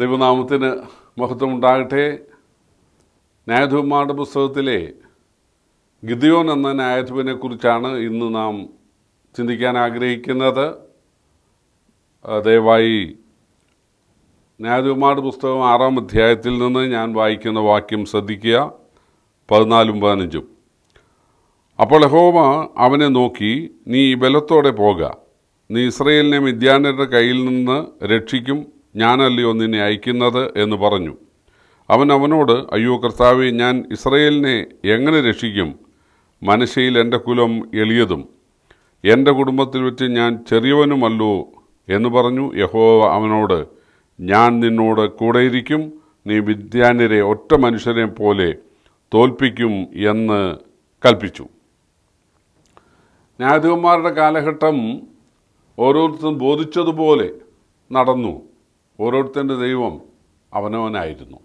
ദൈവനാമത്തിന് മഹത്വം ഉണ്ടാകട്ടെ ന്യായാധിപന്മാരുടെ പുസ്തകത്തിലെ ഗിദിയോൻ എന്ന ന്യായാധിപനെ കുറിച്ചാണ് ഇന്ന് നാം ചിന്തിക്കാൻ ആഗ്രഹിക്കുന്നത് ആ, ദയവായി ന്യായാധിപന്മാരുടെ പുസ്തകം ആറാം അധ്യായത്തിൽ നിന്ന് ഞാൻ വായിക്കുന്ന വാക്യം ശ്രദ്ധിക്കുക പതിനാലും പതിനഞ്ചും അപ്പോൾ യഹോവ അവനെ നോക്കി നീ ബലത്തോടെ പോക നീ ഇസ്രയേലിനെ മിദ്യാനരുടെ കയ്യിൽ നിന്ന് രക്ഷിക്കും ഞാനല്ലയോ നിന്നെ അയക്കുന്നത് എന്ന് പറഞ്ഞു അവൻ അവനോട് അയ്യോ കർത്താവെ ഞാൻ ഇസ്രയേലിനെ എങ്ങനെ രക്ഷിക്കും മനശയിൽ എൻ്റെ കുലം എളിയതും എൻ്റെ കുടുംബത്തിൽ വെച്ച് ഞാൻ ചെറിയവനുമല്ലോ എന്ന് പറഞ്ഞു യഹോവ അവനോട് ഞാൻ നിന്നോട് കൂടെയിരിക്കും നീ വിദ്യാന്യരെ ഒറ്റ മനുഷ്യരെ പോലെ തോൽപ്പിക്കും എന്ന് കൽപ്പിച്ചു ന്യായാധിപന്മാരുടെ കാലഘട്ടം ഓരോരുത്തരും ബോധിച്ചതുപോലെ നടന്നു ഓരോരുത്തൻ്റെ ദൈവം അവനവനായിരുന്നു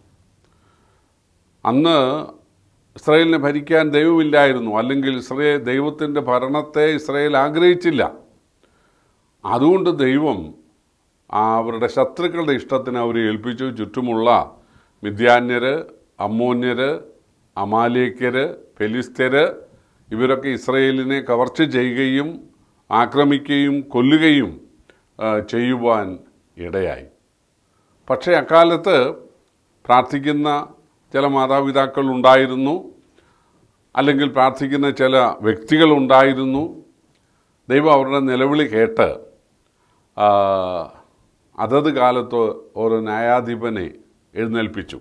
അന്ന് ഇസ്രയേലിനെ ഭരിക്കാൻ ദൈവമില്ലായിരുന്നു അല്ലെങ്കിൽ ഇസ്രയേൽ ദൈവത്തിൻ്റെ ഭരണത്തെ ഇസ്രയേൽ ആഗ്രഹിച്ചില്ല അതുകൊണ്ട് ദൈവം ആ അവരുടെ ശത്രുക്കളുടെ ഇഷ്ടത്തിന് അവരെ ഏൽപ്പിച്ചു ചുറ്റുമുള്ള മിഥ്യാന്യര് അമ്മോന്യര് അമാലേക്കര് ഫെലിസ്ത്യര് ഇവരൊക്കെ ഇസ്രയേലിനെ കവർച്ച ചെയ്യുകയും ആക്രമിക്കുകയും കൊല്ലുകയും ആ, ചെയ്യുവാൻ ഇടയായി പക്ഷേ അക്കാലത്ത് പ്രാർത്ഥിക്കുന്ന ചില മാതാപിതാക്കൾ ഉണ്ടായിരുന്നു അല്ലെങ്കിൽ പ്രാർത്ഥിക്കുന്ന ചില വ്യക്തികൾ ഉണ്ടായിരുന്നു ദൈവം അവരുടെ നിലവിളി കേട്ട് ആ, അതത് കാലത്ത് ഒരു ന്യായാധിപനെ എഴുന്നേൽപ്പിച്ചു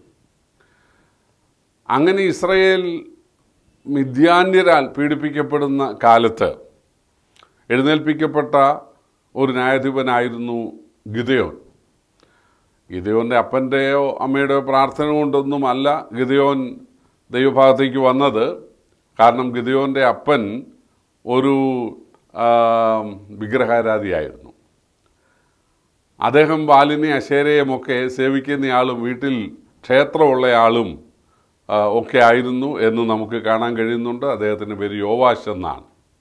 അങ്ങനെ ഇസ്രയേൽ മിഥ്യാന്യരാൽ പീഡിപ്പിക്കപ്പെടുന്ന കാലത്ത് എഴുന്നേൽപ്പിക്കപ്പെട്ട ഒരു ന്യായാധിപനായിരുന്നു ഗിതയോൻ ഗിതയോൻ്റെ അപ്പൻ്റെയോ അമ്മയുടെയോ പ്രാർത്ഥന കൊണ്ടൊന്നും അല്ല ഗിതയോൻ ദൈവഭാഗത്തേക്ക് വന്നത് കാരണം ഗിതയോൻ്റെ അപ്പൻ ഒരു ആ, വിഗ്രഹാരാധിയായിരുന്നു അദ്ദേഹം ബാലിനെ അശേരയുമൊക്കെ സേവിക്കുന്നയാളും വീട്ടിൽ ക്ഷേത്രമുള്ളയാളും ആ, ഒക്കെ ആയിരുന്നു എന്ന് നമുക്ക് കാണാൻ കഴിയുന്നുണ്ട് അദ്ദേഹത്തിൻ്റെ പേര് യോവാശ് എന്നാണ്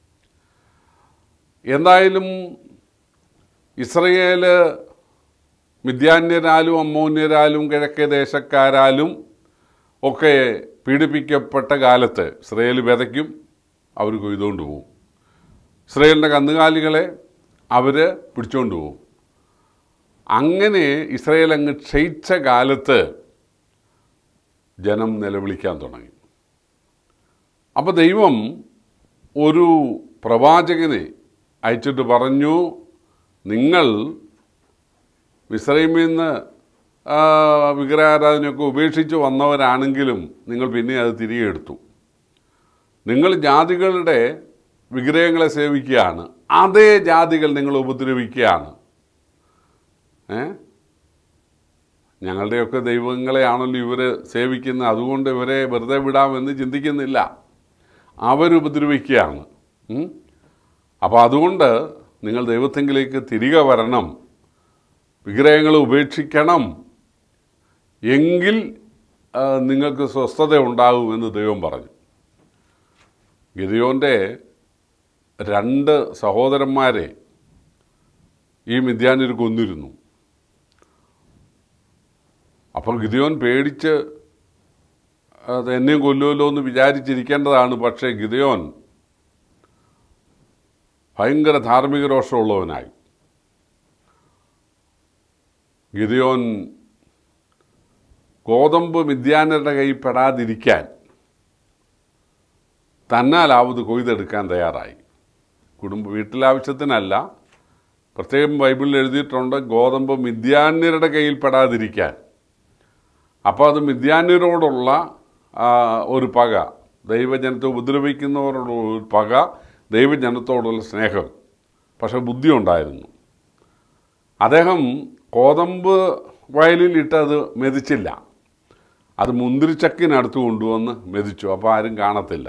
എന്തായാലും ഇസ്രയേല് മിഥ്യാന്യരാലും അമ്മോന്യരാലും കിഴക്കേ ദേശക്കാരാലും ഒക്കെ പീഡിപ്പിക്കപ്പെട്ട കാലത്ത് ഇസ്രയേൽ വിതയ്ക്കും അവർ കൊയ്തുകൊണ്ട് പോകും ഇസ്രയേലിൻ്റെ കന്നുകാലികളെ അവർ പിടിച്ചുകൊണ്ട് പോകും അങ്ങനെ ഇസ്രയേൽ അങ്ങ് ക്ഷയിച്ച കാലത്ത് ജനം നിലവിളിക്കാൻ തുടങ്ങി അപ്പോൾ ദൈവം ഒരു പ്രവാചകനെ അയച്ചിട്ട് പറഞ്ഞു നിങ്ങൾ മിസ്രൈമിൽ നിന്ന് ആ, വിഗ്രഹാരാധനയൊക്കെ ഉപേക്ഷിച്ച് വന്നവരാണെങ്കിലും നിങ്ങൾ പിന്നെ അത് തിരികെ എടുത്തു നിങ്ങൾ ജാതികളുടെ വിഗ്രഹങ്ങളെ സേവിക്കുകയാണ് അതേ ജാതികൾ നിങ്ങൾ ഉപദ്രവിക്കുകയാണ് ഏ ഞങ്ങളുടെയൊക്കെ ദൈവങ്ങളെയാണല്ലോ ഇവർ സേവിക്കുന്നത് അതുകൊണ്ട് ഇവരെ വെറുതെ വിടാമെന്ന് ചിന്തിക്കുന്നില്ല അവരുപദ്രവിക്കുകയാണ് ഉം? അപ്പോൾ അതുകൊണ്ട് നിങ്ങൾ ദൈവത്തെങ്കിലേക്ക് തിരികെ വരണം വിഗ്രഹങ്ങൾ ഉപേക്ഷിക്കണം എങ്കിൽ ആ, നിങ്ങൾക്ക് സ്വസ്ഥത ഉണ്ടാകുമെന്ന് ദൈവം പറഞ്ഞു ഗിരിയോൻ്റെ രണ്ട് സഹോദരന്മാരെ ഈ മിഥ്യാനർ കൊന്നിരുന്നു അപ്പോൾ ഗിദിയോൻ പേടിച്ച് അത് എന്നെയും കൊല്ലുമല്ലോ എന്ന് വിചാരിച്ചിരിക്കേണ്ടതാണ് പക്ഷേ ഗിദിയോൻ ഭയങ്കര ധാർമ്മിക രോഷമുള്ളവനായി ഗിദിയോൻ ഗോതമ്പ് മിഥ്യാനരുടെ കൈ പെടാതിരിക്കാൻ തന്നാലാവത് കൊയ്തെടുക്കാൻ തയ്യാറായി കുടുംബ വീട്ടിലാവശ്യത്തിനല്ല പ്രത്യേകം ബൈബിളിൽ എഴുതിയിട്ടുണ്ട് ഗോതമ്പ് മിഥ്യാന്യരുടെ കയ്യിൽ പെടാതിരിക്കാൻ അപ്പോൾ അത് മിഥ്യാന്യരോടുള്ള ആ, ഒരു പക ദൈവജനത്തെ ഉപദ്രവിക്കുന്നവരോടുള്ള ഒരു പക ദൈവജനത്തോടുള്ള സ്നേഹം പക്ഷെ ബുദ്ധി ഉണ്ടായിരുന്നു അദ്ദേഹം ഗോതമ്പ് വയലിൽ ഇട്ടത് മെതിച്ചില്ല അത് മുന്തിരിച്ചക്കിനടുത്ത് കൊണ്ടുവന്ന് മെതിച്ചു അപ്പോൾ ആരും കാണത്തില്ല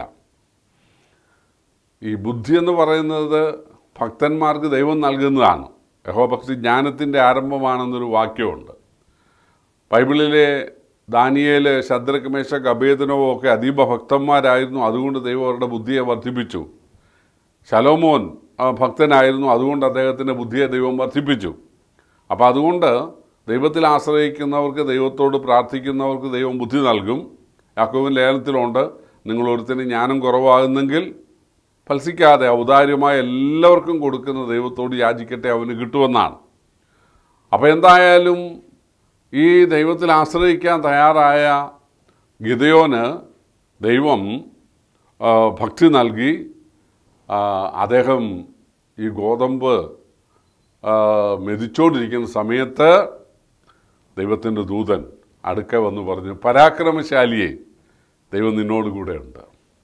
ഈ ബുദ്ധി എന്ന് പറയുന്നത് ഭക്തന്മാർക്ക് ദൈവം നൽകുന്നതാണ് യഹോഭക്തി ജ്ഞാനത്തിൻ്റെ ആരംഭമാണെന്നൊരു വാക്യമുണ്ട് ബൈബിളിലെ ദാനിയേല് ശദ്രക് മേശക് അഭേദനവോ ഒക്കെ അതീവ ഭക്തന്മാരായിരുന്നു അതുകൊണ്ട് ദൈവം അവരുടെ ബുദ്ധിയെ വർദ്ധിപ്പിച്ചു ശലോമോൻ ആ, ഭക്തനായിരുന്നു അതുകൊണ്ട് അദ്ദേഹത്തിൻ്റെ ബുദ്ധിയെ ദൈവം വർദ്ധിപ്പിച്ചു അപ്പോൾ അതുകൊണ്ട് ദൈവത്തിൽ ആശ്രയിക്കുന്നവർക്ക് ദൈവത്തോട് പ്രാർത്ഥിക്കുന്നവർക്ക് ദൈവം ബുദ്ധി നൽകും യാക്കോവിൻ ലേഖനത്തിലുണ്ട് നിങ്ങൾ ഒരുത്തിന് ജ്ഞാനം കുറവാകുന്നെങ്കിൽ ഫലസിക്കാതെ ഔദാര്യമായി എല്ലാവർക്കും കൊടുക്കുന്ന ദൈവത്തോട് യാചിക്കട്ടെ അവന് കിട്ടുമെന്നാണ് അപ്പോൾ എന്തായാലും ഈ ദൈവത്തിൽ ആശ്രയിക്കാൻ തയ്യാറായ ഗിതയോന് ദൈവം ആ, ഭക്തി നൽകി ആ, അദ്ദേഹം ഈ ഗോതമ്പ് ആ, മെതിച്ചോണ്ടിരിക്കുന്ന സമയത്ത് ദൈവത്തിൻ്റെ ദൂതൻ അടുക്ക വന്ന് പറഞ്ഞു പരാക്രമശാലിയെ ദൈവം നിന്നോട് കൂടെ ഉണ്ട്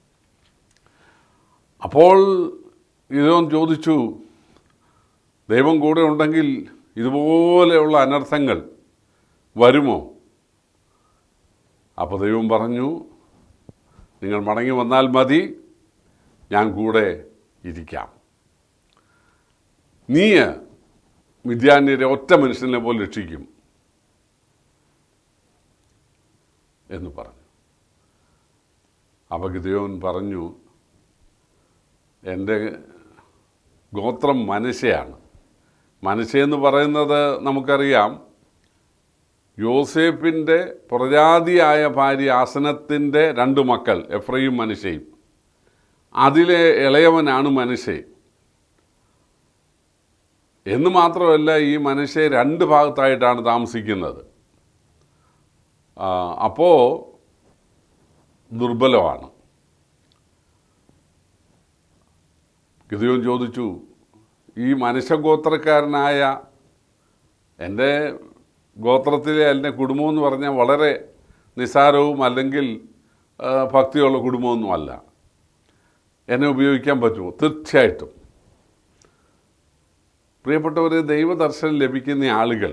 അപ്പോൾ ഇതോൻ ചോദിച്ചു ദൈവം കൂടെ ഉണ്ടെങ്കിൽ ഇതുപോലെയുള്ള അനർത്ഥങ്ങൾ വരുമോ അപ്പോൾ ദൈവം പറഞ്ഞു നിങ്ങൾ മടങ്ങി വന്നാൽ മതി ഞാൻ കൂടെ ഇരിക്കാം നീ വിദ്യാന്യരെ ഒറ്റ മനുഷ്യനെ പോലെ രക്ഷിക്കും എന്ന് പറഞ്ഞു അപ്പോൾ ഗിദയോൻ പറഞ്ഞു എൻ്റെ ഗോത്രം മനശയാണ് മനശയെന്ന് പറയുന്നത് നമുക്കറിയാം യോസേഫിൻ്റെ പ്രജാതിയായ ഭാര്യ ആസനത്തിൻ്റെ രണ്ട് മക്കൾ എഫ്രയും മനശയും അതിലെ ഇളയവനാണ് മനശെ എന്ന് മാത്രമല്ല ഈ മനശെ രണ്ട് ഭാഗത്തായിട്ടാണ് താമസിക്കുന്നത് ആ, അപ്പോൾ ദുർബലമാണ് ഗിതയോൻ ചോദിച്ചു ഈ മനുഷ്യഗോത്രക്കാരനായ എൻ്റെ ഗോത്രത്തിലെ എൻ്റെ കുടുംബം എന്ന് പറഞ്ഞാൽ വളരെ നിസ്സാരവും അല്ലെങ്കിൽ ആ, ഭക്തിയുള്ള കുടുംബമൊന്നുമല്ല എന്നെ ഉപയോഗിക്കാൻ പറ്റുമോ തീർച്ചയായിട്ടും പ്രിയപ്പെട്ടവരെ ദൈവദർശനം ലഭിക്കുന്ന ആളുകൾ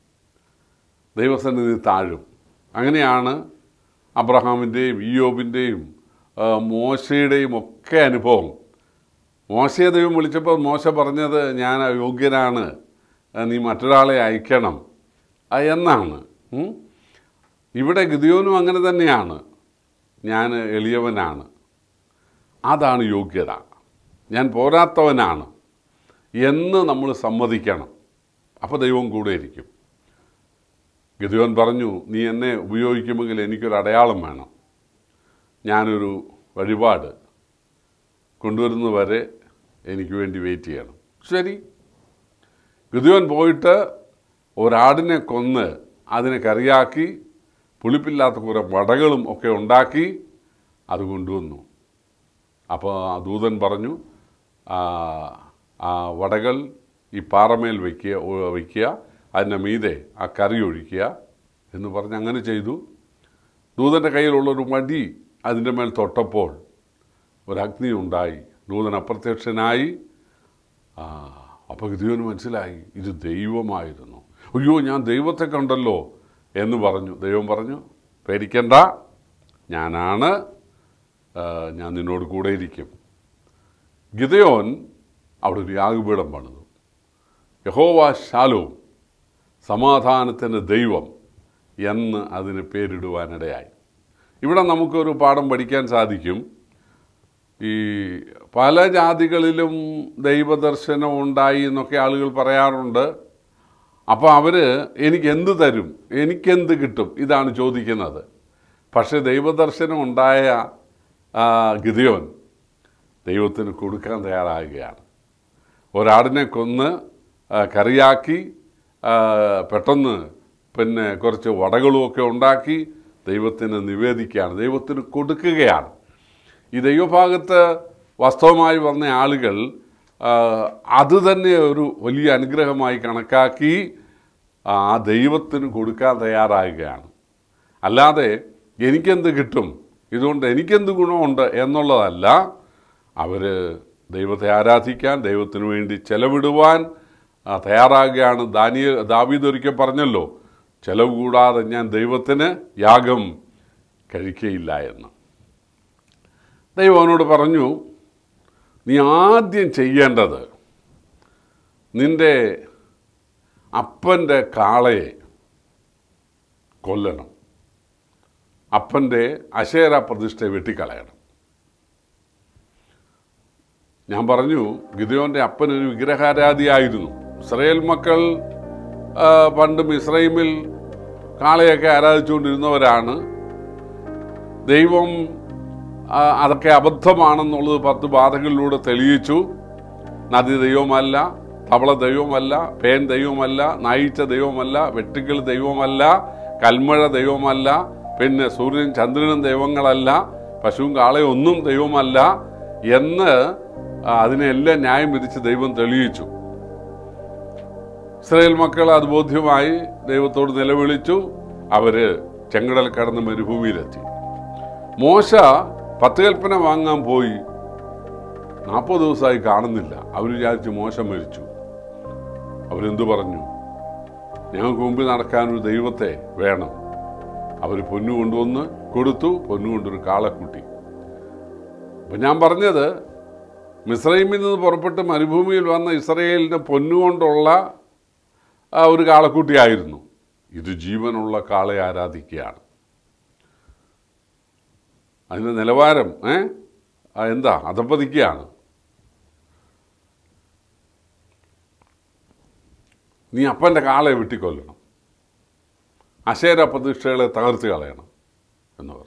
ദൈവസന്നിധി താഴും അങ്ങനെയാണ് അബ്രഹാമിൻ്റെയും ഇയോബിൻ്റെയും ആ, മോശയുടെയും ഒക്കെ അനുഭവം മോശയെ ദൈവം വിളിച്ചപ്പോൾ മോശ പറഞ്ഞത് ഞാൻ യോഗ്യനാണ് ആ, നീ മറ്റൊരാളെ അയക്കണം ആ, എന്നാണ് ഉം. ഇവിടെ ഗിദിയോനും അങ്ങനെ തന്നെയാണ് ഞാൻ എളിയവനാണ് അതാണ് യോഗ്യത ഞാൻ പോരാത്തവനാണ് എന്ന് നമ്മൾ സമ്മതിക്കണം അപ്പോൾ ദൈവം കൂടെ ഇരിക്കും ഗിദിയോൻ പറഞ്ഞു നീ എന്നെ ഉപയോഗിക്കുമെങ്കിൽ എനിക്കൊരു അടയാളം വേണം ഞാനൊരു വഴിപാട് കൊണ്ടുവരുന്നത് വരെ എനിക്ക് വേണ്ടി വെയിറ്റ് ചെയ്യണം ശരി ഗിദിയോൻ പോയിട്ട് ഒരാടിനെ കൊന്ന് അതിനെ കറിയാക്കി പുളിപ്പില്ലാത്ത കുറേ വടകളും ഒക്കെ ഉണ്ടാക്കി അത് കൊണ്ടുവന്നു അപ്പോൾ ആ ദൂതൻ പറഞ്ഞു ആ, ആ വടകൾ ഈ പാറമേൽ വയ്ക്കുക ഒ- വയ്ക്കുക അതിൻ്റെ മീതെ ആ കറി ഒഴിക്കുക എന്ന് പറഞ്ഞ് അങ്ങനെ ചെയ്തു ദൂതൻ്റെ കയ്യിലുള്ളൊരു മടി അതിൻ്റെ മേൽ തൊട്ടപ്പോൾ ഒരഗ്നി ഉണ്ടായി ദൂതൻ അപ്രത്യക്ഷനായി ആ, അപ്പോൾ ഗിദിയോന് മനസ്സിലായി ഇത് ദൈവമായിരുന്നു അയ്യോ ഞാൻ ദൈവത്തെ കണ്ടല്ലോ എന്ന് പറഞ്ഞു ദൈവം പറഞ്ഞു പേടിക്കണ്ട ഞാനാണ് ആ, ഞാൻ നിന്നോട് കൂടെ ഇരിക്കും ഗിദയോൻ അവിടെ ഒരു യാഗപീഠം പണിതു യഹോവ ശാലോം സമാധാനത്തിൻ്റെ ദൈവം എന്ന് അതിന് പേരിടുവാനിടയായി ഇവിടെ നമുക്കൊരു പാഠം പഠിക്കാൻ സാധിക്കും ഈ പല ജാതികളിലും ദൈവദർശനം ഉണ്ടായി എന്നൊക്കെ ആളുകൾ പറയാറുണ്ട് അപ്പോൾ അവർ എനിക്ക് എന്ത് തരും എനിക്കെന്ത് കിട്ടും ഇതാണ് ചോദിക്കുന്നത് പക്ഷേ ദൈവദർശനം ഉണ്ടായ ആ, ഗിദിയോൻ ദൈവത്തിന് കൊടുക്കാൻ തയ്യാറാകുകയാണ് ഒരാടിനെ കൊന്ന് ആ, കറിയാക്കി ആ, പെട്ടെന്ന് പിന്നെ കുറച്ച് വടകളുമൊക്കെ ഉണ്ടാക്കി ദൈവത്തിന് നിവേദിക്കുകയാണ് ദൈവത്തിന് കൊടുക്കുകയാണ് ഈ ദൈവഭാഗത്ത് വാസ്തവമായി വന്ന ആളുകൾ ആ, അത് തന്നെ ഒരു വലിയ അനുഗ്രഹമായി കണക്കാക്കി ആ ദൈവത്തിന് കൊടുക്കാൻ തയ്യാറാകുകയാണ് അല്ലാതെ എനിക്കെന്ത് കിട്ടും ഇതുകൊണ്ട് എനിക്കെന്ത് ഗുണമുണ്ട് എന്നുള്ളതല്ല അവർ ദൈവത്തെ ആരാധിക്കാൻ ദൈവത്തിന് വേണ്ടി ചെലവിടുവാൻ ആ, തയ്യാറാകുകയാണ് ദാനിയ ദാവീദ് ഒരിക്കൽ പറഞ്ഞല്ലോ ചെലവ് കൂടാതെ ഞാൻ ദൈവത്തിന് യാഗം കഴിക്കയില്ല എന്ന് ദൈവം അവനോട് പറഞ്ഞു നീ ആദ്യം ചെയ്യേണ്ടത് നിന്റെ അപ്പൻ്റെ കാളയെ കൊല്ലണം അപ്പൻ്റെ അശേര പ്രതിഷ്ഠയെ വെട്ടിക്കളയണം ഞാൻ പറഞ്ഞു ഗിദയോൻ്റെ അപ്പൻ ഒരു വിഗ്രഹാരാധിയായിരുന്നു ഇസ്രയേൽ മക്കൾ ആ, പണ്ട് മിസ്രൈമിൽ കാളയൊക്കെ ആരാധിച്ചുകൊണ്ടിരുന്നവരാണ് ദൈവം ആ, അതൊക്കെ അബദ്ധമാണെന്നുള്ളത് പത്ത് ബാധകളിലൂടെ തെളിയിച്ചു നദി ദൈവമല്ല തവള ദൈവമല്ല പേൻ ദൈവമല്ല നായിച്ച ദൈവമല്ല വെട്ടുകിൾ ദൈവമല്ല കൽമഴ ദൈവമല്ല പിന്നെ സൂര്യൻ ചന്ദ്രനും ദൈവങ്ങളല്ല പശുവും കാളയും ഒന്നും ദൈവമല്ല എന്ന് ആ, അതിനെല്ലാം ന്യായം വിധിച്ച് ദൈവം തെളിയിച്ചു ഇസ്രായേൽ മക്കൾ അത് ബോധ്യമായി ദൈവത്തോട് നിലവിളിച്ചു അവര് ചെങ്കടൽ കടന്ന് മരുഭൂമിയിലെത്തി മോശ പത്ത് കൽപ്പന വാങ്ങാൻ പോയി നാൽപ്പത് ദിവസമായി കാണുന്നില്ല അവർ വിചാരിച്ചു മോശം മരിച്ചു അവരെന്തു പറഞ്ഞു ഞങ്ങൾക്ക് മുമ്പിൽ നടക്കാൻ ഒരു ദൈവത്തെ വേണം അവർ പൊന്നു കൊണ്ടുവന്ന് കൊടുത്തു പൊന്നു കൊണ്ടൊരു കാളക്കുട്ടി അപ്പം ഞാൻ പറഞ്ഞത് മിസ്രൈമിൽ നിന്ന് പുറപ്പെട്ട് മരുഭൂമിയിൽ വന്ന ഇസ്രയേലിൻ്റെ പൊന്നുകൊണ്ടുള്ള ആ ഒരു കാളക്കുട്ടിയായിരുന്നു ഇത് ജീവനുള്ള കാളയെ ആരാധിക്കുകയാണ് അതിൻ്റെ നിലവാരം ഏ ആ എന്താ അധപ്പതിക്കുകയാണ് നീ അപ്പൻ്റെ കാളയെ വെട്ടിക്കൊല്ലണം അശേര പ്രതിഷ്ഠകളെ തകർത്ത് കളയണം എന്ന് പറഞ്ഞു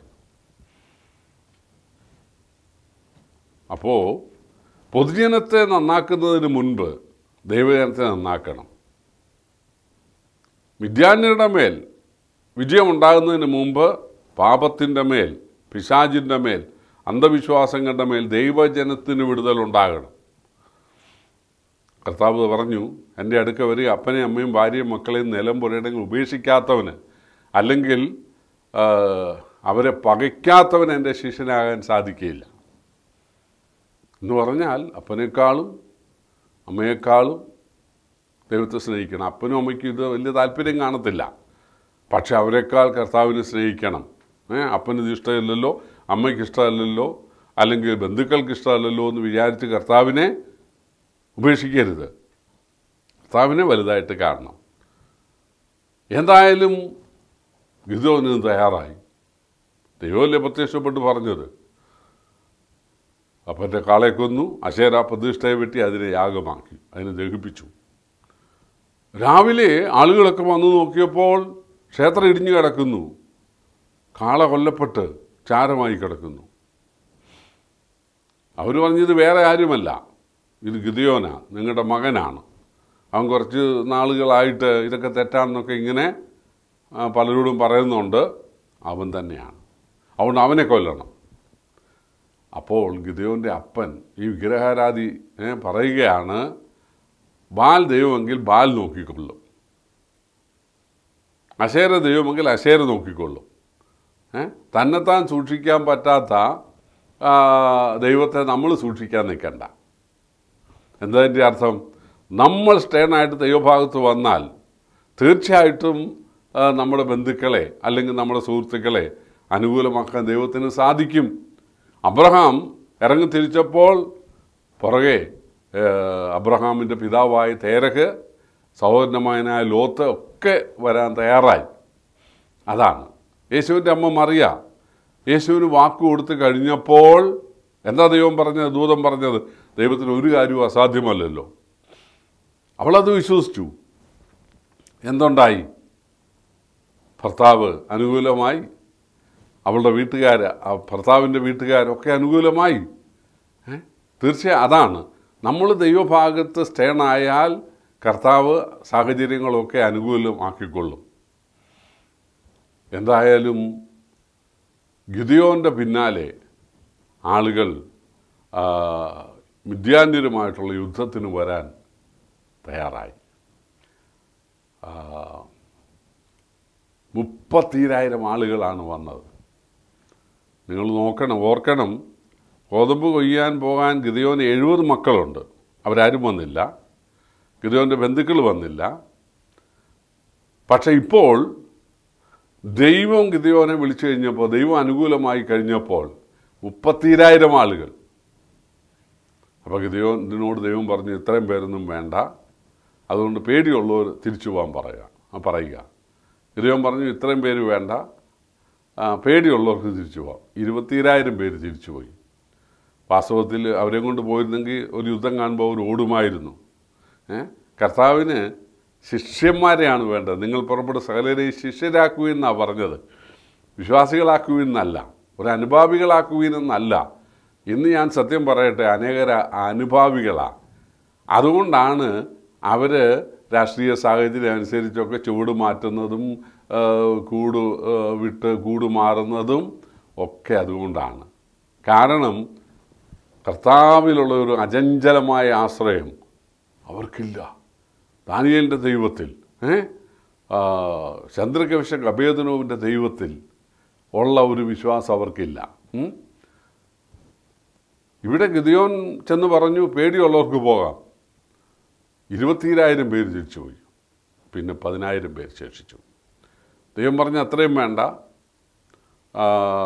അപ്പോൾ പൊതുജനത്തെ നന്നാക്കുന്നതിന് മുൻപ് ദൈവജനത്തെ നന്നാക്കണം വിദ്യാന്യരുടെ മേൽ വിജയമുണ്ടാകുന്നതിന് മുമ്പ് പാപത്തിൻ്റെ മേൽ പിശാചിൻ്റെ മേൽ അന്ധവിശ്വാസങ്ങളുടെ മേൽ ദൈവജനത്തിന് വിടുതലുണ്ടാകണം കർത്താവ് പറഞ്ഞു എൻ്റെ അടുക്ക വരിക അപ്പനെയും അമ്മയും ഭാര്യയും മക്കളെയും നിലം പുരയിടങ്ങൾ ഉപേക്ഷിക്കാത്തവന് അല്ലെങ്കിൽ ആ, അവരെ പകയ്ക്കാത്തവന് എൻ്റെ ശിഷ്യനാകാൻ സാധിക്കുകയില്ല എന്ന് പറഞ്ഞാൽ അപ്പനേക്കാളും അമ്മയെക്കാളും ദൈവത്തെ സ്നേഹിക്കണം അപ്പനും അമ്മയ്ക്കും ഇത് വലിയ താല്പര്യം കാണത്തില്ല പക്ഷെ അവരെക്കാൾ കർത്താവിനെ സ്നേഹിക്കണം ഏ അപ്പന് ഇത് ഇഷ്ടമില്ലല്ലോ അമ്മയ്ക്ക് ഇഷ്ടമല്ലല്ലോ അല്ലെങ്കിൽ ബന്ധുക്കൾക്ക് ഇഷ്ടമല്ലല്ലോ എന്ന് വിചാരിച്ച് കർത്താവിനെ ഉപേക്ഷിക്കരുത് കർത്താവിനെ വലുതായിട്ട് കാണണം എന്തായാലും ഗിതോന് തയ്യാറായി ദൈവമല്ലേ പ്രത്യക്ഷപ്പെട്ട് പറഞ്ഞത് അപ്പൻ്റെ കാളെ കൊന്നു അശേര പ്രതിഷ്ഠയെ വെട്ടി അതിനെ യാഗമാക്കി അതിനെ ദഹിപ്പിച്ചു രാവിലെ ആളുകളൊക്കെ വന്നു നോക്കിയപ്പോൾ ക്ഷേത്രം ഇടിഞ്ഞു കിടക്കുന്നു കാള കൊല്ലപ്പെട്ട് ചാരമായി കിടക്കുന്നു അവർ പറഞ്ഞത് വേറെ ആരുമല്ല ഇത് ഗിദിയോന നിങ്ങളുടെ മകനാണ് അവൻ കുറച്ച് നാളുകളായിട്ട് ഇതൊക്കെ തെറ്റാണെന്നൊക്കെ ഇങ്ങനെ ആ, പലരോടും പറയുന്നുണ്ട് അവൻ തന്നെയാണ് അതുകൊണ്ട് അവനെ കൊല്ലണം അപ്പോൾ ഗിദിയോൻ്റെ അപ്പൻ ഈ വിഗ്രഹാരാധി ഏ, പറയുകയാണ് ബാൽ ദൈവമെങ്കിൽ ബാൽ നോക്കിക്കൊള്ളും അശേര ദൈവമെങ്കിൽ അശേര നോക്കിക്കൊള്ളും ഏ? തന്നെത്താൻ സൂക്ഷിക്കാൻ പറ്റാത്ത ആ, ദൈവത്തെ നമ്മൾ സൂക്ഷിക്കാൻ നിൽക്കണ്ട എന്താ അതിൻ്റെ അർത്ഥം നമ്മൾ സ്റ്റേണായിട്ട് ദൈവഭാഗത്ത് വന്നാൽ തീർച്ചയായിട്ടും ആ, നമ്മുടെ ബന്ധുക്കളെ അല്ലെങ്കിൽ നമ്മുടെ സുഹൃത്തുക്കളെ അനുകൂലമാക്കാൻ ദൈവത്തിന് സാധിക്കും അബ്രഹാം ഇറങ്ങി തിരിച്ചപ്പോൾ പുറകെ ഏ, അബ്രഹാമിൻ്റെ പിതാവായ തേരഹ് സഹോദരനമായ ലോത്ത് ഒക്കെ വരാൻ തയ്യാറായി അതാണ് യേശുവിൻ്റെ അമ്മ മറിയ യേശുവിന് വാക്ക് കൊടുത്ത് കഴിഞ്ഞപ്പോൾ എന്താ ദൈവം പറഞ്ഞത് ദൂതം പറഞ്ഞത് ദൈവത്തിന് ഒരു കാര്യവും അസാധ്യമല്ലല്ലോ അവളത് വിശ്വസിച്ചു എന്തുണ്ടായി ഭർത്താവ് അനുകൂലമായി അവളുടെ വീട്ടുകാർ ആ ഭർത്താവിൻ്റെ വീട്ടുകാരൊക്കെ അനുകൂലമായി ഏ? തീർച്ചയായും അതാണ് നമ്മൾ ദൈവഭാഗത്ത് സ്റ്റേണായാൽ കർത്താവ് സാഹചര്യങ്ങളൊക്കെ അനുകൂലമാക്കിക്കൊള്ളും എന്തായാലും ഗിദിയോൻ്റെ പിന്നാലെ ആളുകൾ ആ, മിഥ്യാന്യരുമായിട്ടുള്ള യുദ്ധത്തിന് വരാൻ തയ്യാറായി ആ, മുപ്പത്തീരായിരം ആളുകളാണ് വന്നത് നിങ്ങൾ നോക്കണം ഓർക്കണം ഗോതമ്പ് കൊയ്യാൻ പോകാൻ ഗിദിയോന് എഴുപത് മക്കളുണ്ട് അവരാരും വന്നില്ല ഗിദിയോൻ്റെ ബന്ധുക്കൾ വന്നില്ല പക്ഷെ ഇപ്പോൾ ദൈവം ഗിദിയോനെ വിളിച്ചു കഴിഞ്ഞപ്പോൾ ദൈവം അനുകൂലമായി കഴിഞ്ഞപ്പോൾ മുപ്പത്തീരായിരം ആളുകൾ അപ്പോൾ ഗിദിയോനോട് ദൈവം പറഞ്ഞു ഇത്രയും പേരൊന്നും വേണ്ട അതുകൊണ്ട് പേടിയുള്ളവർ തിരിച്ചു പോകാൻ പറയുക ആ പറയുക ഗിദിയോൻ പറഞ്ഞു ഇത്രയും പേര് വേണ്ട ആ, പേടിയുള്ളവർക്ക് തിരിച്ചു പോകാം ഇരുപത്തിരായിരം പേര് തിരിച്ചുപോയി വാസ്തവത്തിൽ അവരെ കൊണ്ട് പോയിരുന്നെങ്കിൽ ഒരു യുദ്ധം കാണുമ്പോൾ അവർ ഓടുമായിരുന്നു ഏ കർത്താവിന് ശിഷ്യന്മാരെയാണ് വേണ്ടത് നിങ്ങൾ പുറപ്പെട്ട് സകലരെയും ശിഷ്യരാക്കുവിൻ എന്നാണ് പറഞ്ഞത് വിശ്വാസികളാക്കുവിൻ എന്നല്ല ഒരു അനുഭാവികളാക്കുവിൻ എന്നല്ല ഇന്ന് ഞാൻ സത്യം പറയട്ടെ അനേകര അനുഭാവികളാണ് അതുകൊണ്ടാണ് അവർ രാഷ്ട്രീയ സാഹചര്യം അനുസരിച്ചൊക്കെ ചുവട് മാറ്റുന്നതും ആ, കൂട് ആ, വിട്ട് കൂട് മാറുന്നതും ഒക്കെ അതുകൊണ്ടാണ് കാരണം കർത്താവിലുള്ള ഒരു അചഞ്ചലമായ ആശ്രയം അവർക്കില്ല ദാനിയലിൻ്റെ ദൈവത്തിൽ ഏ ആ, ചന്ദ്രകവിശക് അഭേദനോവിൻ്റെ ദൈവത്തിൽ ഉള്ള ഒരു വിശ്വാസം അവർക്കില്ല ഉം? ഇവിടെ ഗിദിയോൻ ചെന്ന് പറഞ്ഞു പേടിയുള്ളവർക്ക് പോകാം ഇരുപത്തിരായിരം പേര് തിരിച്ചുപോയി പിന്നെ പതിനായിരം പേര് ശേഷിച്ചു ദൈവം പറഞ്ഞ അത്രയും വേണ്ട ആ,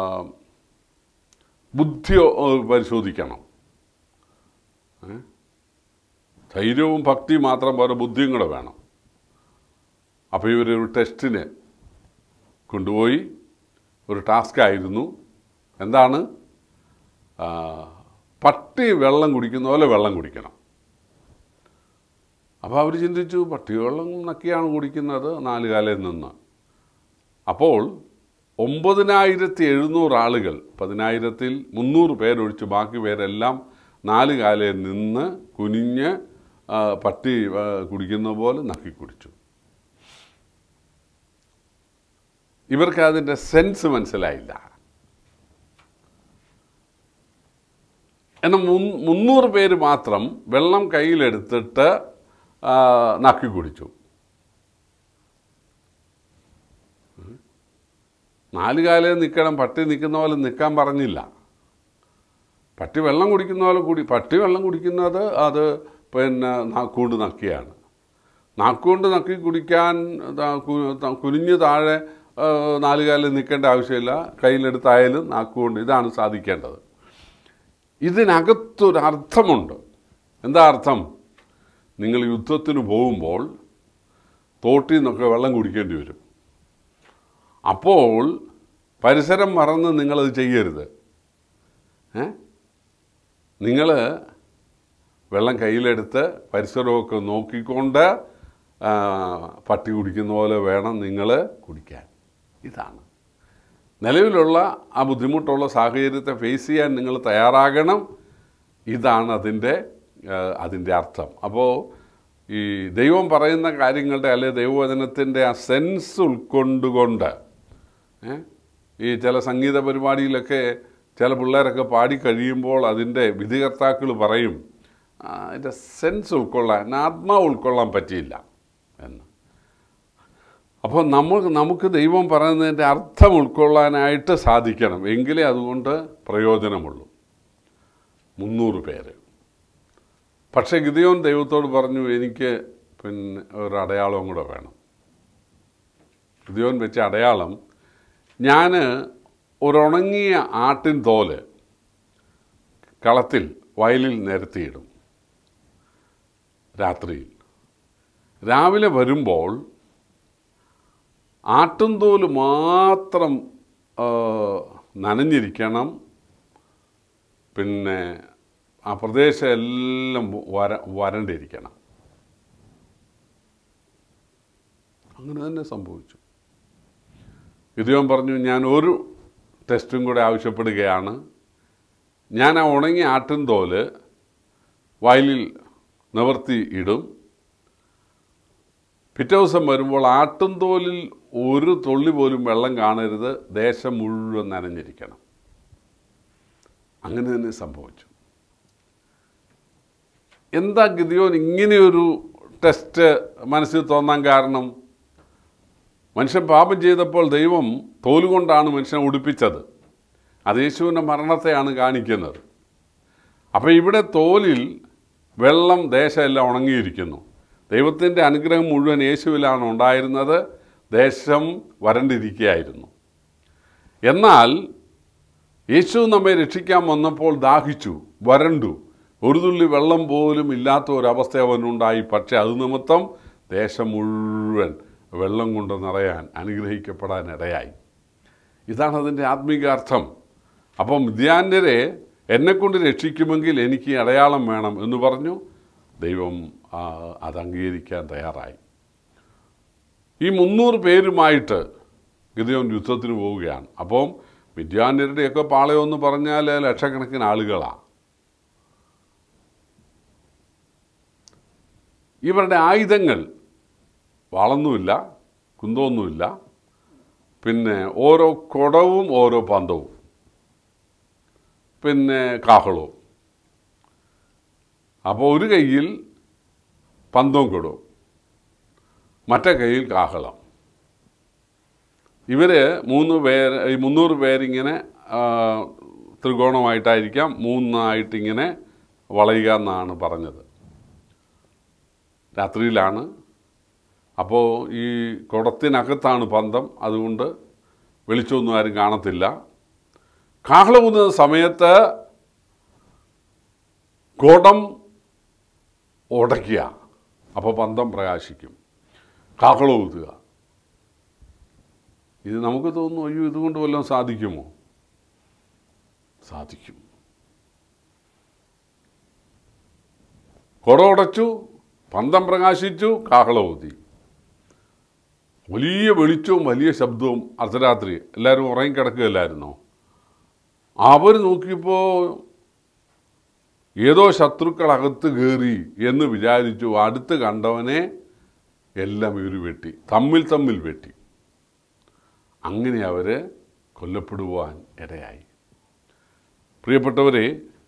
ബുദ്ധി ഓ, പരിശോധിക്കണം ഏ? ധൈര്യവും ഭക്തിയും മാത്രം പോരാ ബുദ്ധിയും കൂടെ വേണം അപ്പോൾ ഇവരൊരു ടെസ്റ്റിന് കൊണ്ടുപോയി ഒരു ടാസ്ക് ആയിരുന്നു എന്താണ് ആ, പട്ടി വെള്ളം കുടിക്കുന്ന പോലെ വെള്ളം കുടിക്കണം അപ്പോൾ അവർ ചിന്തിച്ചു പട്ടി വെള്ളം നക്കിയാണ് കുടിക്കുന്നത് നാല് കാലയിൽ നിന്ന് അപ്പോൾ ഒമ്പതിനായിരത്തി എഴുന്നൂറ് ആളുകൾ പതിനായിരത്തിൽ മുന്നൂറ് പേരൊഴിച്ച് ബാക്കി പേരെല്ലാം നാല് കാലയിൽ നിന്ന് കുനിഞ്ഞ് ആ, പട്ടി ആ, കുടിക്കുന്ന പോലെ നക്കി കുടിച്ചു ഇവർക്ക് അതിൻ്റെ സെൻസ് മനസ്സിലായില്ല എന്നാൽ മുൻ മുന്നൂറ് പേര് മാത്രം വെള്ളം കയ്യിലെടുത്തിട്ട് ആ, നക്കി കുടിച്ചു നാല് കാലേ നിൽക്കണം പട്ടി നിൽക്കുന്ന പോലെ നിൽക്കാൻ പറഞ്ഞില്ല പട്ടി വെള്ളം കുടിക്കുന്ന പോലെ കൂടി പട്ടി വെള്ളം കുടിക്കുന്നത് അത് പിന്നെ നാക്കുകൊണ്ട് നക്കിയാണ് നാക്കുകൊണ്ട് നക്കി കുടിക്കാൻ ത- കു- ത- കുനിഞ്ഞ് താഴെ ആ, നാല് കാലിൽ നിൽക്കേണ്ട ആവശ്യമില്ല കയ്യിലെടുത്തായാലും നാക്കുകൊണ്ട് ഇതാണ് സാധിക്കേണ്ടത് ഇതിനകത്തൊരർത്ഥമുണ്ട് എന്താ അർത്ഥം നിങ്ങൾ യുദ്ധത്തിന് പോകുമ്പോൾ തോട്ടിൽ നിന്നൊക്കെ വെള്ളം കുടിക്കേണ്ടി വരും അപ്പോൾ പരിസരം മറന്ന് നിങ്ങളത് ചെയ്യരുത് ഏ നിങ്ങൾ വെള്ളം കയ്യിലെടുത്ത് പരിസരമൊക്കെ നോക്കിക്കൊണ്ട് ആ, പട്ടി കുടിക്കുന്ന പോലെ വേണം നിങ്ങൾ കുടിക്കാൻ ഇതാണ് നിലവിലുള്ള ആ ബുദ്ധിമുട്ടുള്ള സാഹചര്യത്തെ ഫേസ് ചെയ്യാൻ നിങ്ങൾ തയ്യാറാകണം ഇതാണ് അതിൻ്റെ ആ, അതിൻ്റെ അർത്ഥം അപ്പോൾ ഈ ദൈവം പറയുന്ന കാര്യങ്ങളുടെ അല്ലെ ദൈവവചനത്തിൻ്റെ ആ സെൻസ് ഉൾക്കൊണ്ടുകൊണ്ട് ഏ, ഈ ചില സംഗീത പരിപാടിയിലൊക്കെ ചില പിള്ളേരൊക്കെ പാടി കഴിയുമ്പോൾ അതിൻ്റെ വിധികർത്താക്കൾ പറയും "ആ, അതിൻ്റെ സെൻസ് ഉൾക്കൊള്ളാൻ ആത്മാവ് ഉൾക്കൊള്ളാൻ പറ്റിയില്ല എന്ന് അപ്പോൾ നമുക്ക് നമുക്ക് ദൈവം പറയുന്നതിൻ്റെ അർത്ഥം ഉൾക്കൊള്ളാനായിട്ട് സാധിക്കണം എങ്കിലേ അതുകൊണ്ട് പ്രയോജനമുള്ളൂ മുന്നൂറ് പേര് പക്ഷേ ഗിദിയോൻ ദൈവത്തോട് പറഞ്ഞു എനിക്ക് പിന്നെ ഒരു അടയാളവും കൂടെ വേണം ഗിദിയോൻ വെച്ച അടയാളം ഞാൻ ഒരുണങ്ങിയ ആട്ടിൻ തോല് കളത്തിൽ വയലിൽ നിരത്തിയിടും രാത്രിയിൽ രാവിലെ വരുമ്പോൾ ആട്ടുംതോല് മാത്രം ആ, നനഞ്ഞിരിക്കണം പിന്നെ ആ പ്രദേശം എല്ലാം വര വരണ്ടിരിക്കണം അങ്ങനെ തന്നെ സംഭവിച്ചു ഇദ്ദേഹം പറഞ്ഞു ഞാൻ ഒരു ടെസ്റ്റും കൂടെ ആവശ്യപ്പെടുകയാണ് ഞാൻ ആ ഉണങ്ങിയ ആട്ടിൻ തോല് വയലിൽ നിവർത്തി ഇടും പിറ്റേ ദിവസം വരുമ്പോൾ ആട്ടുംതോലിൽ ഒരു തുള്ളി പോലും വെള്ളം കാണരുത് ദേശം മുഴുവൻ നനഞ്ഞിരിക്കണം അങ്ങനെ തന്നെ സംഭവിച്ചു എന്താ ഗിദിയോൻ ഇങ്ങനെയൊരു ടെസ്റ്റ് മനസ്സിൽ തോന്നാൻ കാരണം മനുഷ്യൻ പാപം ചെയ്തപ്പോൾ ദൈവം തോലുകൊണ്ടാണ് മനുഷ്യനെ ഉടുപ്പിച്ചത് അത് യേശുവിൻ്റെ മരണത്തെയാണ് കാണിക്കുന്നത് അപ്പോൾ ഇവിടെ തോലിൽ വെള്ളം ദേശമെല്ലാം ഉണങ്ങിയിരിക്കുന്നു ദൈവത്തിൻ്റെ അനുഗ്രഹം മുഴുവൻ യേശുവിലാണ് ഉണ്ടായിരുന്നത് ദേശം വരണ്ടിരിക്കുകയായിരുന്നു എന്നാൽ യേശു നമ്മെ രക്ഷിക്കാൻ വന്നപ്പോൾ ദാഹിച്ചു വരണ്ടു ഒരു തുള്ളി വെള്ളം പോലും ഇല്ലാത്ത ഒരവസ്ഥ അവനുണ്ടായി പക്ഷേ അത് നിമിത്തം ദേശം മുഴുവൻ വെള്ളം കൊണ്ട് നിറയാൻ അനുഗ്രഹിക്കപ്പെടാൻ ഇടയായി ഇതാണ് അതിൻ്റെ ആത്മീകാർത്ഥം അപ്പം മിഥ്യാന്യരെ എന്നെക്കൊണ്ട് രക്ഷിക്കുമെങ്കിൽ എനിക്ക് ഈ അടയാളം വേണം എന്ന് പറഞ്ഞു ദൈവം ആ, അത് അംഗീകരിക്കാൻ തയ്യാറായി ഈ മുന്നൂറ് പേരുമായിട്ട് ഗിതയോൻ യുദ്ധത്തിന് പോവുകയാണ് അപ്പം വിദ്യാന്യരുടെയൊക്കെ പാളയം എന്ന് പറഞ്ഞാൽ ലക്ഷക്കണക്കിന് ആളുകളാണ് ഇവരുടെ ആയുധങ്ങൾ വളർന്നുമില്ല കുന്തമൊന്നുമില്ല പിന്നെ ഓരോ കുടവും ഓരോ പന്തവും പിന്നെ കാഹളവും അപ്പോൾ ഒരു കയ്യിൽ പന്തവും കൊടും മറ്റേ കയ്യിൽ കാഹളം ഇവർ മൂന്ന് പേർ ഈ മുന്നൂറ് പേരിങ്ങനെ ആ, ത്രികോണമായിട്ടായിരിക്കാം മൂന്നായിട്ടിങ്ങനെ വളയുക എന്നാണ് പറഞ്ഞത് രാത്രിയിലാണ് അപ്പോൾ ഈ കുടത്തിനകത്താണ് പന്തം അതുകൊണ്ട് വെളിച്ചമൊന്നും ആരും കാണത്തില്ല കാഹളകുന്ന സമയത്ത് കുടം ഉടയ്ക്കുക അപ്പോൾ പന്തം പ്രകാശിക്കും കാഹളം ഊതുക ഇത് നമുക്ക് തോന്നുന്നു അയ്യോ ഇതുകൊണ്ട് വല്ലതും സാധിക്കുമോ സാധിക്കും കുട ഉടച്ചു പന്തം പ്രകാശിച്ചു കാഹളം ഊതി വലിയ വെളിച്ചവും വലിയ ശബ്ദവും അർദ്ധരാത്രി എല്ലാവരും ഉറങ്ങിക്കിടക്കുകയല്ലായിരുന്നോ അവർ നോക്കിയപ്പോൾ ഏതോ ശത്രുക്കൾ അകത്ത് കയറി എന്ന് വിചാരിച്ചു അടുത്ത് കണ്ടവനെ എല്ലാം ഇവർ വെട്ടി തമ്മിൽ തമ്മിൽ വെട്ടി അങ്ങനെ അവർ കൊല്ലപ്പെടുവാൻ ഇടയായി പ്രിയപ്പെട്ടവരെ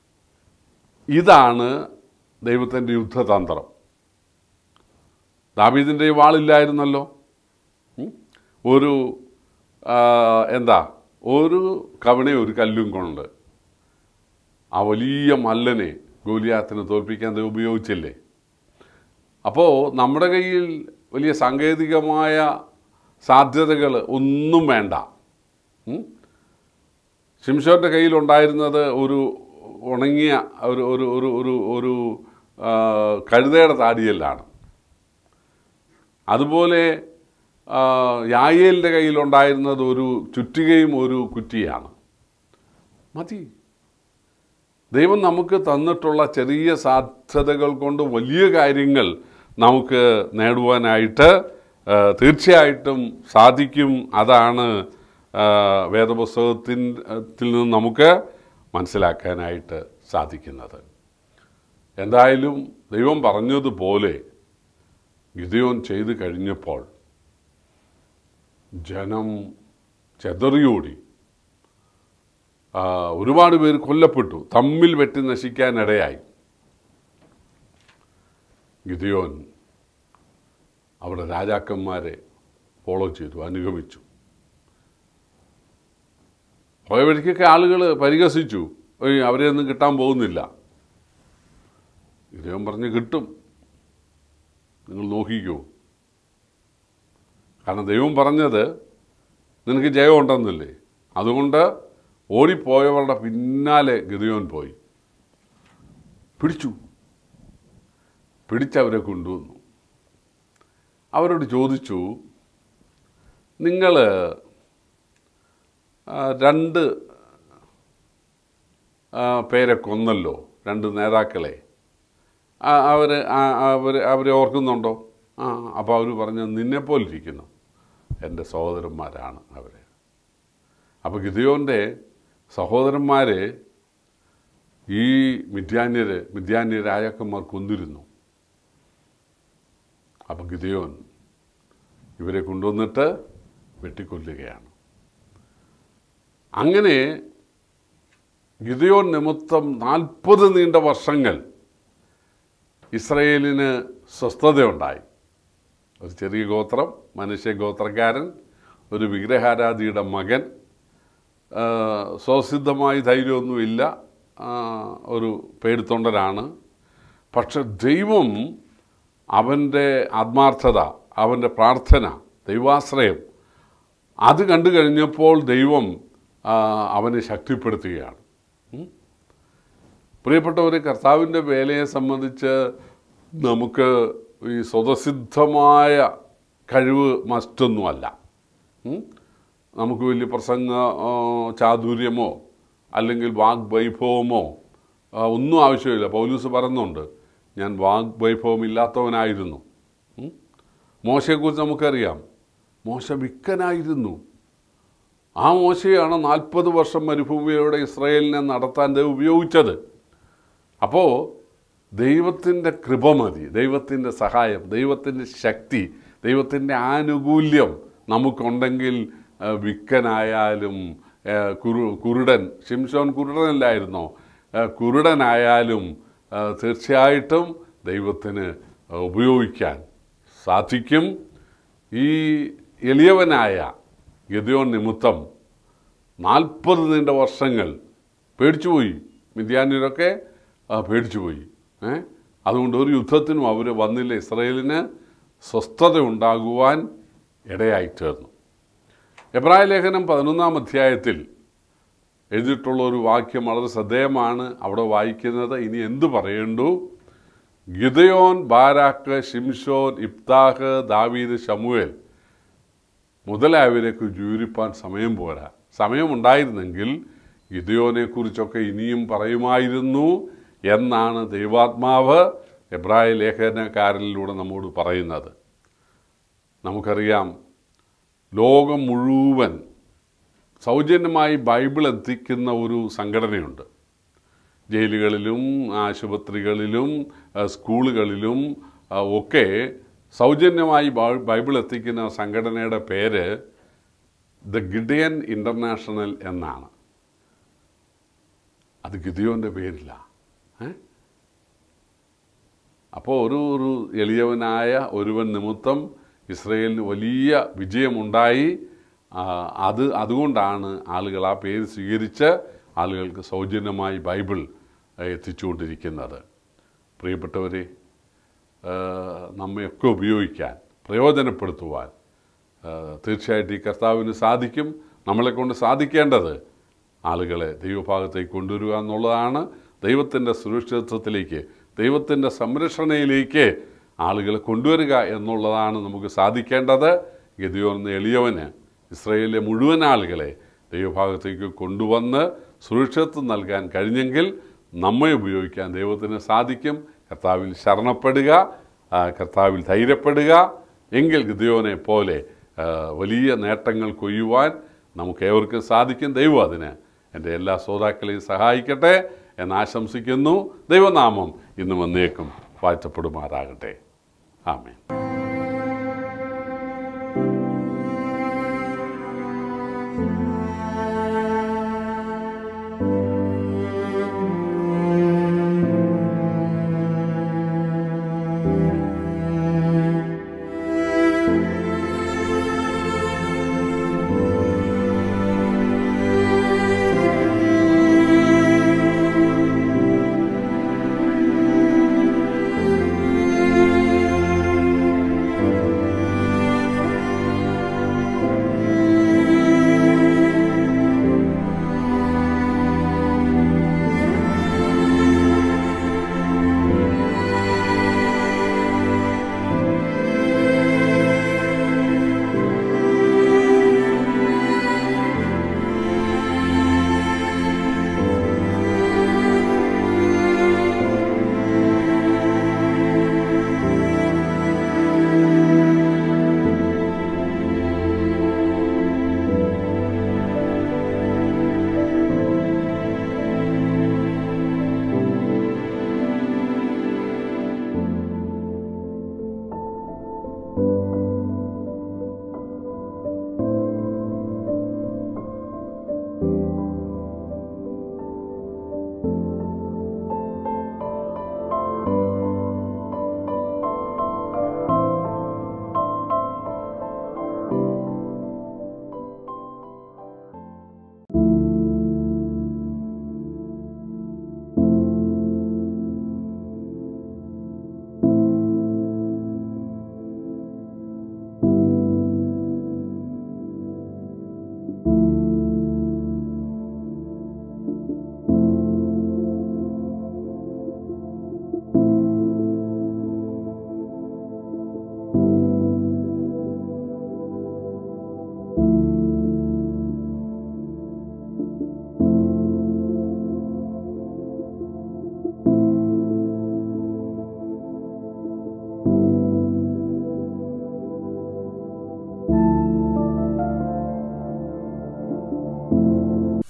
ഇതാണ് ദൈവത്തിൻ്റെ യുദ്ധതന്ത്രം ദാവീദിൻ്റെ വാളില്ലായിരുന്നല്ലോ ഉം? ഒരു ആ, എന്താ ഒരു കവണയും ഒരു കല്ലും കൊണ്ട് ആ വലിയ മല്ലനെ ഗോലിയാത്തിനെ തോൽപ്പിക്കാൻ ദൈവം ഉപയോഗിച്ചില്ലേ അപ്പോൾ നമ്മുടെ കയ്യിൽ വലിയ സാങ്കേതികമായ സാധ്യതകൾ ഒന്നും വേണ്ട ഉം? ശിംഷോൻ്റെ കയ്യിലുണ്ടായിരുന്നത് ഒരു ഉണങ്ങിയ ഒരു ഒരു ഒരു ഒരു ഒരു ആ, കഴുതയുടെ താടിയല്ലാണ് അതുപോലെ ആ, യായേലിൻ്റെ കയ്യിലുണ്ടായിരുന്നത് ഒരു ചുറ്റികയും ഒരു കുറ്റിയാണ് മതി ദൈവം നമുക്ക് തന്നിട്ടുള്ള ചെറിയ സാധ്യതകൾ കൊണ്ട് വലിയ കാര്യങ്ങൾ നമുക്ക് നേടുവാനായിട്ട് ആ, തീർച്ചയായിട്ടും സാധിക്കും അതാണ് ആ, വേദപുസ്തകത്തിൻ ത്തിൽ നിന്ന് നമുക്ക് മനസ്സിലാക്കാനായിട്ട് സാധിക്കുന്നത് എന്തായാലും ദൈവം പറഞ്ഞതുപോലെ ഗിതയോൻ ചെയ്തു കഴിഞ്ഞപ്പോൾ ജനം ചെതറിയോടി ആ, ഒരുപാട് പേര് കൊല്ലപ്പെട്ടു തമ്മിൽ വെട്ടി നശിക്കാനിടയായി ഗിതയോൻ അവിടെ രാജാക്കന്മാരെ ഫോളോ ചെയ്തു അനുഗമിച്ചു പോയ വഴിക്കൊക്കെ ആളുകൾ പരിഹസിച്ചു "ഏയ്, അവരെ ഒന്നും കിട്ടാൻ പോകുന്നില്ല ഗിതയോൻ പറഞ്ഞ് കിട്ടും നിങ്ങൾ നോക്കിക്കോ കാരണം ദൈവം പറഞ്ഞത് നിനക്ക് ജയം ഉണ്ടെന്നല്ലേ അതുകൊണ്ട് ഓടിപ്പോയവരുടെ പിന്നാലെ ഗിതയോൻ പോയി പിടിച്ചു പിടിച്ചവരെ കൊണ്ടുവന്നു അവരോട് ചോദിച്ചു നിങ്ങൾ രണ്ട് ആ, പേരെ കൊന്നല്ലോ രണ്ട് നേതാക്കളെ അവർ അവർ അവരെ ഓർക്കുന്നുണ്ടോ ആ അപ്പോൾ അവർ പറഞ്ഞു നിന്നെപ്പോലെ ഇരിക്കുന്നു എൻ്റെ സഹോദരന്മാരാണ് അവർ അപ്പോൾ ഗിദിയോൻ്റെ സഹോദരന്മാരെ ഈ മിഥ്യാന്യര് മിഥ്യാന്യ രാജാക്കന്മാർ കൊന്നിരുന്നു അപ്പം ഗിദിയോൻ ഇവരെ കൊണ്ടുവന്നിട്ട് വെട്ടിക്കൊല്ലുകയാണ് അങ്ങനെ ഗിദിയോൻ നിമിത്തം നാൽപ്പത് നീണ്ട വർഷങ്ങൾ ഇസ്രയേലിന് സ്വസ്ഥതയുണ്ടായി ഒരു ചെറിയ ഗോത്രം മനുഷ്യ ഗോത്രക്കാരൻ ഒരു വിഗ്രഹാരാധിയുടെ മകൻ ആ, സ്വസിദ്ധമായി ധൈര്യമൊന്നുമില്ല ആ, ഒരു പേടിത്തൊണ്ടനാണ് പക്ഷെ ദൈവം അവൻ്റെ ആത്മാർത്ഥത അവൻ്റെ പ്രാർത്ഥന ദൈവാശ്രയം അത് കണ്ടു കഴിഞ്ഞപ്പോൾ ദൈവം ആ, അവനെ ശക്തിപ്പെടുത്തുകയാണ് ഉം. പ്രിയപ്പെട്ടവരെ കർത്താവിൻ്റെ വേലയെ സംബന്ധിച്ച് നമുക്ക് ഈ സ്വതസിദ്ധമായ കഴിവ് മറ്റൊന്നുമല്ല ഉം. നമുക്ക് വലിയ പ്രസംഗ ആ, ചാതുര്യമോ അല്ലെങ്കിൽ വാഗ്വൈഭവമോ ആ, ഒന്നും ആവശ്യമില്ല പൗലൂസ് പറയുന്നുണ്ട് ഞാൻ വാഗ്വൈഭവം ഇല്ലാത്തവനായിരുന്നു ഉം. മോശയെക്കുറിച്ച് നമുക്കറിയാം മോശ വിക്കനായിരുന്നു ആ മോശയാണ് നാൽപ്പത് വർഷം മരുഭൂമിയിലൂടെ ഇസ്രായേലിനെ നടത്താൻ ദൈവം ഉപയോഗിച്ചത് അപ്പോൾ ദൈവത്തിൻ്റെ കൃപ മതി ദൈവത്തിൻ്റെ സഹായം ദൈവത്തിൻ്റെ ശക്തി ദൈവത്തിൻ്റെ ആനുകൂല്യം നമുക്കുണ്ടെങ്കിൽ ആ, വിക്കനായാലും ആ, കുറു കുരുടൻ ഷിംഷോൻ കുരുടനല്ലായിരുന്നോ ആ, കുരുടനായാലും ആ, തീർച്ചയായിട്ടും ദൈവത്തിന് ഉപയോഗിക്കാൻ സാധിക്കും ഈ എളിയവനായ ഗതിയോൻ നിമിത്തം നാൽപ്പത് നീണ്ട വർഷങ്ങൾ പേടിച്ചുപോയി മിഥ്യാന്യരൊക്കെ ആ, പേടിച്ചുപോയി ഏ അതുകൊണ്ട് ഒരു യുദ്ധത്തിനും അവർ വന്നില്ല ഇസ്രയേലിന് സ്വസ്ഥത ഉണ്ടാകുവാൻ ഇടയായി ചേർന്നു എബ്രായ ലേഖനം പതിനൊന്നാം അധ്യായത്തിൽ എഴുതിയിട്ടുള്ള ഒരു വാക്യം വളരെ ശ്രദ്ധേയമാണ് അവിടെ വായിക്കുന്നത് ഇനി എന്തു പറയണ്ടു ഗിദയോൻ ബാരാക്ക് ഷിംഷോൻ ഇബ്താഹ് ദാവീദ് ഷമുവേൽ മുതലായവരേക്ക് ജൂരിപ്പാൻ സമയം പോരാ സമയമുണ്ടായിരുന്നെങ്കിൽ ഗിദയോനെക്കുറിച്ചൊക്കെ ഇനിയും പറയുമായിരുന്നു എന്നാണ് ദൈവാത്മാവ് എബ്രായ ലേഖനക്കാരനിലൂടെ നമ്മോട് പറയുന്നത് നമുക്കറിയാം ലോകം മുഴുവൻ സൗജന്യമായി ബൈബിൾ എത്തിക്കുന്ന ഒരു സംഘടനയുണ്ട് ജയിലുകളിലും ആശുപത്രികളിലും ആ, സ്കൂളുകളിലും ആ, ഒക്കെ സൗജന്യമായി ബൈ- ബൈബിൾ എത്തിക്കുന്ന സംഘടനയുടെ പേര് ദ ഗിഡിയൻ ഇൻ്റർനാഷണൽ എന്നാണ് അത് ഗിദിയോൻ്റെ പേരില്ല ഏ അപ്പോൾ ഒരു ഒരു എളിയവനായ ഒരുവൻ നിമിത്തം ഇസ്രയേലിന് വലിയ വിജയമുണ്ടായി ആ, അത് അതുകൊണ്ടാണ് ആളുകൾ ആ പേര് സ്വീകരിച്ച് ആളുകൾക്ക് സൗജന്യമായി ബൈബിൾ ആ, എത്തിച്ചുകൊണ്ടിരിക്കുന്നത് പ്രിയപ്പെട്ടവരെ ആ, നമ്മയൊക്കെ ഉപയോഗിക്കാൻ പ്രയോജനപ്പെടുത്തുവാൻ ആ, തീർച്ചയായിട്ടും ഈ കർത്താവിന് സാധിക്കും നമ്മളെ കൊണ്ട് സാധിക്കേണ്ടത് ആളുകളെ ദൈവഭാഗത്തേക്ക് കൊണ്ടുവരിക എന്നുള്ളതാണ് ദൈവത്തിൻ്റെ സുരക്ഷിതത്വത്തിലേക്ക് ദൈവത്തിൻ്റെ സംരക്ഷണയിലേക്ക് ആളുകളെ കൊണ്ടുവരിക എന്നുള്ളതാണ് നമുക്ക് സാധിക്കേണ്ടത് ഗതിയോന്ന് എളിയവന് ഇസ്രയേലിലെ മുഴുവൻ ആളുകളെ ദൈവഭാഗത്തേക്ക് കൊണ്ടുവന്ന് സുരക്ഷിതത്വം നൽകാൻ കഴിഞ്ഞെങ്കിൽ നമ്മെ ഉപയോഗിക്കാൻ ദൈവത്തിന് സാധിക്കും കർത്താവിൽ ശരണപ്പെടുക ആ, കർത്താവിൽ ധൈര്യപ്പെടുക എങ്കിൽ ഗിദിയോനെ പോലെ ആ, വലിയ നേട്ടങ്ങൾ കൊയ്യുവാൻ നമുക്ക് ഏവർക്കും സാധിക്കും ദൈവം അതിന് എൻ്റെ എല്ലാ ശ്രോതാക്കളെയും സഹായിക്കട്ടെ എന്ന് ആശംസിക്കുന്നു ദൈവനാമം ഇന്നും എന്നേക്കും വാഴ്ത്തപ്പെടുമാറാകട്ടെ ആമേൻ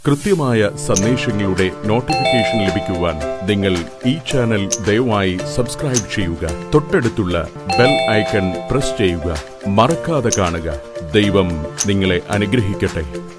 കൃത്യമായ സന്ദേശങ്ങളുടെ നോട്ടിഫിക്കേഷൻ ലഭിക്കുവാൻ നിങ്ങൾ ഈ ചാനൽ ദയവായി സബ്സ്ക്രൈബ് ചെയ്യുക തൊട്ടടുത്തുള്ള ബെൽ ഐക്കൺ പ്രസ് ചെയ്യുക മറക്കാതെ കാണുക ദൈവം നിങ്ങളെ അനുഗ്രഹിക്കട്ടെ